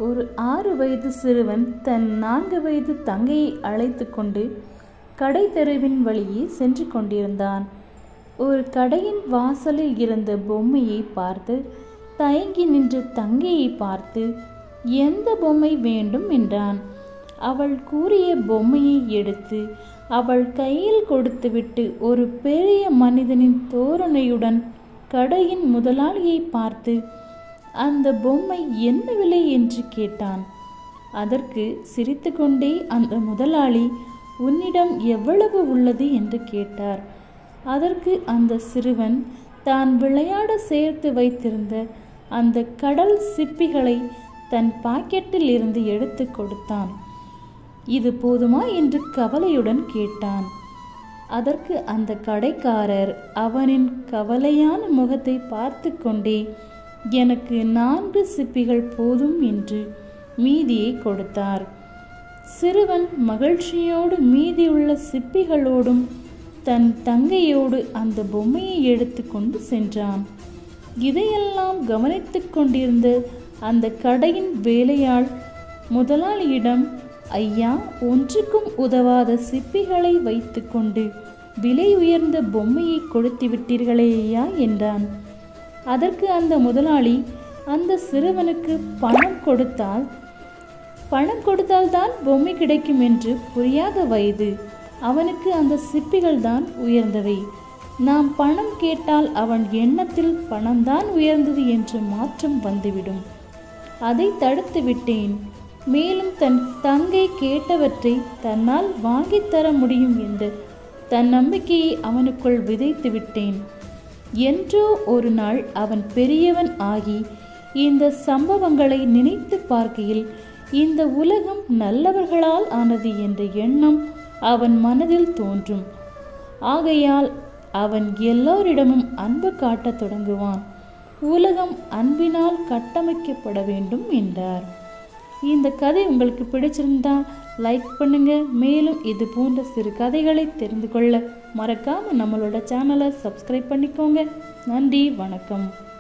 ஒரு ஆறு வயது சிறுவன் தன் நான்கு வயது தங்கையை அழைத்து கொண்டு கடை தெருவின் வழியே சென்று கொண்டிருந்தான் ஒரு கடையின் வாசலில் இருந்த பொம்மையை பார்த்து தயங்கி நின்ற தங்கையை பார்த்து எந்த பொம்மை வேண்டும் என்றான் அவள் கூறிய பொம்மையை எடுத்து அவள் கையில் கொடுத்துவிட்டு ஒரு பெரிய மனிதனின் தோரணையுடன் கடையின் முதலாளியை பார்த்து அந்த பொம்மை என்ன விலை என்று கேட்டான் அதற்கு சிரித்துக்கொண்டே அந்த முதலாளி உன்னிடம் எவ்வளவு உள்ளது என்று கேட்டார் அதற்கு அந்த சிறுவன் தான் விளையாட சேர்த்து வைத்திருந்த அந்த கடல் சிப்பிகளை தன் பாக்கெட்டில் இருந்து எடுத்து கொடுத்தான் இது போதுமா என்று கவலையுடன் கேட்டான் அதற்கு அந்த கடைக்காரர் அவனின் கவலையான முகத்தை பார்த்து கொண்டே எனக்கு நான்கு சிப்பிகள் போதும் என்று மீதியை கொடுத்தார் சிறுவன் மகிழ்ச்சியோடு மீதியுள்ள சிப்பிகளோடும் தன் தங்கையோடு அந்த பொம்மையை எடுத்து கொண்டு சென்றான் இதையெல்லாம் கவனித்து கொண்டிருந்த அந்த கடையின் வேலையாள் முதலாளியிடம் ஐயா ஒன்றுக்கும் உதவாத சிப்பிகளை வைத்துக்கொண்டு விலை உயர்ந்த பொம்மையை கொடுத்து விட்டீர்களே ஐயா என்றான் அதற்கு அந்த முதலாளி அந்த சிறுவனுக்கு பணம் கொடுத்தால் பணம் கொடுத்தால்தான் பொம்மை கிடைக்கும் என்று புரியாத வயது அவனுக்கு அந்த சிப்பிகள் தான் உயர்ந்தவை நாம் பணம் கேட்டால் அவன் எண்ணத்தில் பணம்தான் உயர்ந்தது என்ற மாற்றம் வந்துவிடும் அதை தடுத்து விட்டேன் மேலும் தன் தங்கை கேட்டவற்றை தன்னால் வாங்கித் தர முடியும் என்ற தன் நம்பிக்கையை அவனுக்குள் விதைத்து விட்டேன் என்றோ ஒரு நாள் அவன் பெரியவன் ஆகி இந்த சம்பவங்களை நினைத்து பார்க்கையில் இந்த உலகம் நல்லவர்களால் ஆனது என்ற எண்ணம் அவன் மனதில் தோன்றும் ஆகையால் அவன் எல்லோரிடமும் அன்பு காட்டத் தொடங்குவான் உலகம் அன்பினால் கட்டமைக்கப்பட வேண்டும் என்றார் இந்த கதை உங்களுக்கு பிடிச்சிருந்தா லைக் பண்ணுங்க மேலும் இது போன்ற சிறு கதைகளை தெரிந்து கொள்ள மறக்காம நம்மளோட சேனலை சப்ஸ்கிரைப் பண்ணிக்கோங்க நன்றி வணக்கம்